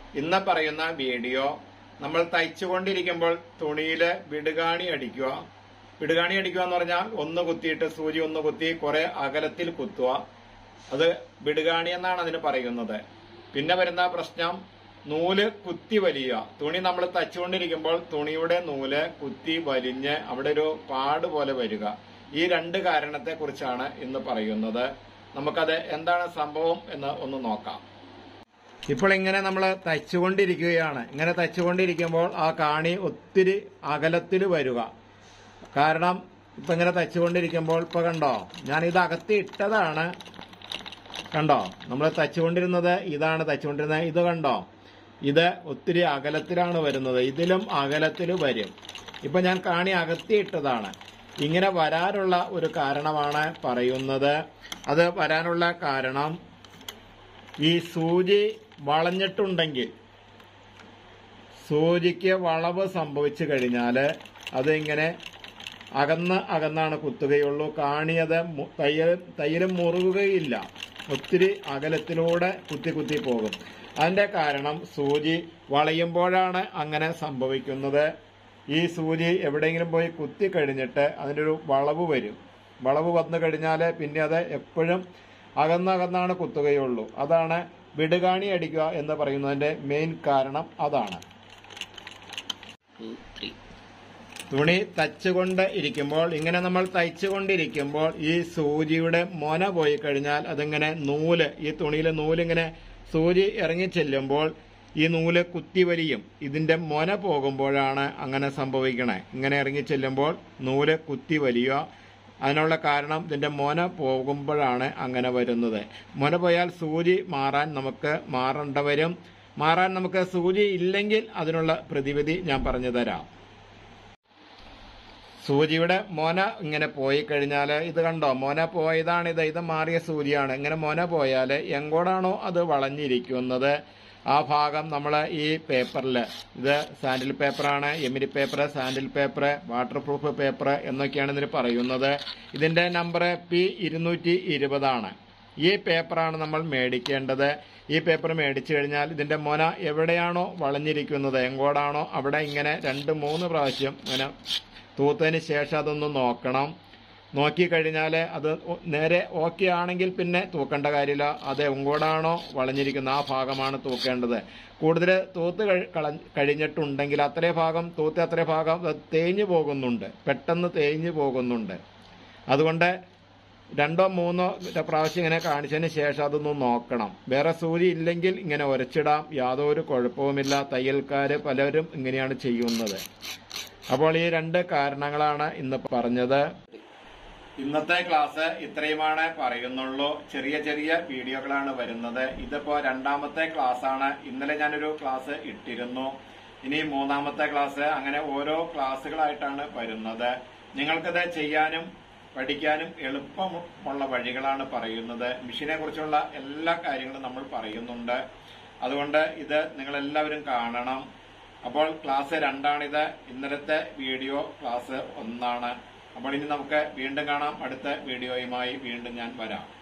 ഇന്ന് പറയുന്ന വീഡിയോ നമ്മൾ തയ്ച്ചുകൊണ്ടിരിക്കുമ്പോൾ തുണിയില് വിടുകാണി അടിക്കുക വിടുകാണി അടിക്കുക എന്ന് പറഞ്ഞാൽ ഒന്ന് കുത്തിയിട്ട് സൂചി ഒന്ന് കുത്തി കുറെ അകലത്തിൽ കുത്തുക അത് വിടുകാണി എന്നാണ് അതിന് പറയുന്നത് പിന്നെ വരുന്ന പ്രശ്നം നൂല് കുത്തി വലിയുക തുണി നമ്മൾ തച്ചുകൊണ്ടിരിക്കുമ്പോൾ തുണിയുടെ നൂല് കുത്തി വലിഞ്ഞ് അവിടെ ഒരു പാട് പോലെ വരിക ഈ രണ്ട് കാരണത്തെ കുറിച്ചാണ് ഇന്ന് പറയുന്നത് നമുക്കത് എന്താണ് സംഭവം എന്ന് ഒന്ന് നോക്കാം ഇപ്പോൾ ഇങ്ങനെ നമ്മൾ തയ്ച്ചുകൊണ്ടിരിക്കുകയാണ് ഇങ്ങനെ തയ്ച്ചുകൊണ്ടിരിക്കുമ്പോൾ ആ കാണി ഒത്തിരി അകലത്തിൽ വരിക കാരണം ഇപ്പൊ ഇങ്ങനെ തയ്ച്ചുകൊണ്ടിരിക്കുമ്പോൾ ഇപ്പൊ കണ്ടോ ഞാൻ ഇത് അകത്തി ഇട്ടതാണ് കണ്ടോ നമ്മൾ തയ്ച്ചുകൊണ്ടിരുന്നത് ഇതാണ് തയ്ച്ചുകൊണ്ടിരുന്നത് ഇത് കണ്ടോ ഇത് ഒത്തിരി അകലത്തിലാണ് വരുന്നത് ഇതിലും അകലത്തിൽ വരും ഇപ്പൊ ഞാൻ കാണി അകത്തിയിട്ടതാണ് ഇങ്ങനെ വരാനുള്ള ഒരു കാരണമാണ് പറയുന്നത് അത് വരാനുള്ള കാരണം ഈ സൂചി വളഞ്ഞിട്ടുണ്ടെങ്കിൽ സൂചിക്ക് വളവ് സംഭവിച്ചു കഴിഞ്ഞാൽ അതിങ്ങനെ അകന്ന് അകന്നാണ് കുത്തുകയുള്ളൂ കാണിയത് മു- തയ്യൽ തയ്യലും മുറുകുകയില്ല ഒത്തിരി അകലത്തിലൂടെ കുത്തി കുത്തി പോകും അതിന്റെ കാരണം സൂചി വളയുമ്പോഴാണ് അങ്ങനെ സംഭവിക്കുന്നത് ഈ സൂചി എവിടെയെങ്കിലും പോയി കുത്തി കഴിഞ്ഞിട്ട് അതിൻ്റെ ഒരു വളവ് വരും വളവ് വന്നു കഴിഞ്ഞാൽ പിന്നെ അത് എപ്പോഴും അകന്നകന്നാണ് കുത്തുകയുള്ളൂ അതാണ് വിടുകാണി അടിക്കുക എന്ന് പറയുന്നതിന്റെ മെയിൻ കാരണം അതാണ് തുണി തച്ചുകൊണ്ട് ഇരിക്കുമ്പോൾ ഇങ്ങനെ നമ്മൾ തയ്ച്ചുകൊണ്ടിരിക്കുമ്പോൾ ഈ സൂചിയുടെ മൊന പോയി കഴിഞ്ഞാൽ അതിങ്ങനെ നൂല് ഈ തുണിയിലെ നൂലിങ്ങനെ സൂചി ഇറങ്ങി ചെല്ലുമ്പോൾ ഈ നൂല് കുത്തിവലിയും ഇതിന്റെ മൊന പോകുമ്പോഴാണ് അങ്ങനെ സംഭവിക്കണേ ഇങ്ങനെ ഇറങ്ങി ചെല്ലുമ്പോൾ നൂല് കുത്തി വലിയുക അതിനുള്ള കാരണം ഇതിന്റെ മൊന പോകുമ്പോഴാണ് അങ്ങനെ വരുന്നത് മൊന പോയാൽ സൂചി മാറാൻ നമുക്ക് മാറേണ്ട വരും മാറാൻ നമുക്ക് സൂചി ഇല്ലെങ്കിൽ അതിനുള്ള പ്രതിവിധി ഞാൻ പറഞ്ഞു തരാം സൂചിയുടെ മൊന ഇങ്ങനെ പോയി കഴിഞ്ഞാൽ ഇത് കണ്ടോ മൊന പോയതാണ് ഇത് ഇത് മാറിയ സൂചിയാണ് ഇങ്ങനെ മൊന പോയാൽ എങ്ങോട്ടാണോ അത് വളഞ്ഞിരിക്കുന്നത് ആ ഭാഗം നമ്മൾ ഈ പേപ്പറിൽ ഇത് സാൻഡിൽ പേപ്പറാണ് എമിരി പേപ്പർ സാൻഡിൽ പേപ്പർ വാട്ടർ പ്രൂഫ് പേപ്പർ എന്നൊക്കെയാണ് ഇതിന് പറയുന്നത് ഇതിന്റെ നമ്പർ പി ഇരുന്നൂറ്റി ഇരുപതാണ് ഈ പേപ്പറാണ് നമ്മൾ മേടിക്കേണ്ടത് ഈ പേപ്പർ മേടിച്ചു കഴിഞ്ഞാൽ ഇതിന്റെ മൊന എവിടെയാണോ വളഞ്ഞിരിക്കുന്നത് എങ്ങോട്ടാണോ അവിടെ ഇങ്ങനെ രണ്ട് മൂന്ന് പ്രാവശ്യം ഇങ്ങനെ തൂത്തതിന് ശേഷം അതൊന്ന് നോക്കണം നോക്കിക്കഴിഞ്ഞാൽ അത് ഒ- നേരെ ഓക്കെ ആണെങ്കിൽ പിന്നെ തൂക്കേണ്ട കാര്യമില്ല അത് എങ്ങോട്ടാണോ വളഞ്ഞിരിക്കുന്ന ആ ഭാഗമാണ് തൂക്കേണ്ടത് കൂടുതൽ തൂത്ത് കഴി- കള- കഴിഞ്ഞിട്ടുണ്ടെങ്കിൽ അത്രേ ഭാഗം തൂത്ത് അത്രേ ഭാഗം അത് തേഞ്ഞു പോകുന്നുണ്ട് പെട്ടെന്ന് തേഞ്ഞു പോകുന്നുണ്ട് അതുകൊണ്ട് രണ്ടോ മൂന്നോ പ്രാവശ്യം ഇങ്ങനെ കാണിച്ചതിന് ശേഷം അതൊന്ന് നോക്കണം വേറെ സൂചി ഇല്ലെങ്കിൽ ഇങ്ങനെ ഉരച്ചിടാം യാതൊരു കുഴപ്പവുമില്ല തയ്യൽക്കാർ പലരും ഇങ്ങനെയാണ് ചെയ്യുന്നത് അപ്പോൾ ഈ രണ്ട് കാരണങ്ങളാണ് ഇന്ന് പറഞ്ഞത് ഇന്നത്തെ ക്ലാസ് ഇത്രയുമാണ് പറയുന്നുള്ളൂ ചെറിയ ചെറിയ വീഡിയോകളാണ് വരുന്നത് ഇതിപ്പോ രണ്ടാമത്തെ ക്ലാസ് ആണ് ഇന്നലെ ഞാനൊരു ക്ലാസ് ഇട്ടിരുന്നു ഇനി മൂന്നാമത്തെ ക്ലാസ് അങ്ങനെ ഓരോ ക്ലാസ്സുകളായിട്ടാണ് വരുന്നത് നിങ്ങൾക്കിത് ചെയ്യാനും പഠിക്കാനും എളുപ്പമുള്ള വഴികളാണ് പറയുന്നത് മെഷീനെ കുറിച്ചുള്ള എല്ലാ കാര്യങ്ങളും നമ്മൾ പറയുന്നുണ്ട് അതുകൊണ്ട് ഇത് നിങ്ങൾ എല്ലാവരും കാണണം അപ്പോൾ ക്ലാസ് രണ്ടാണിത് ഇന്നലത്തെ വീഡിയോ ക്ലാസ് ഒന്നാണ് അപ്പോൾ ഇനി നമുക്ക് വീണ്ടും കാണാം അടുത്ത വീഡിയോയുമായി വീണ്ടും ഞാൻ വരാം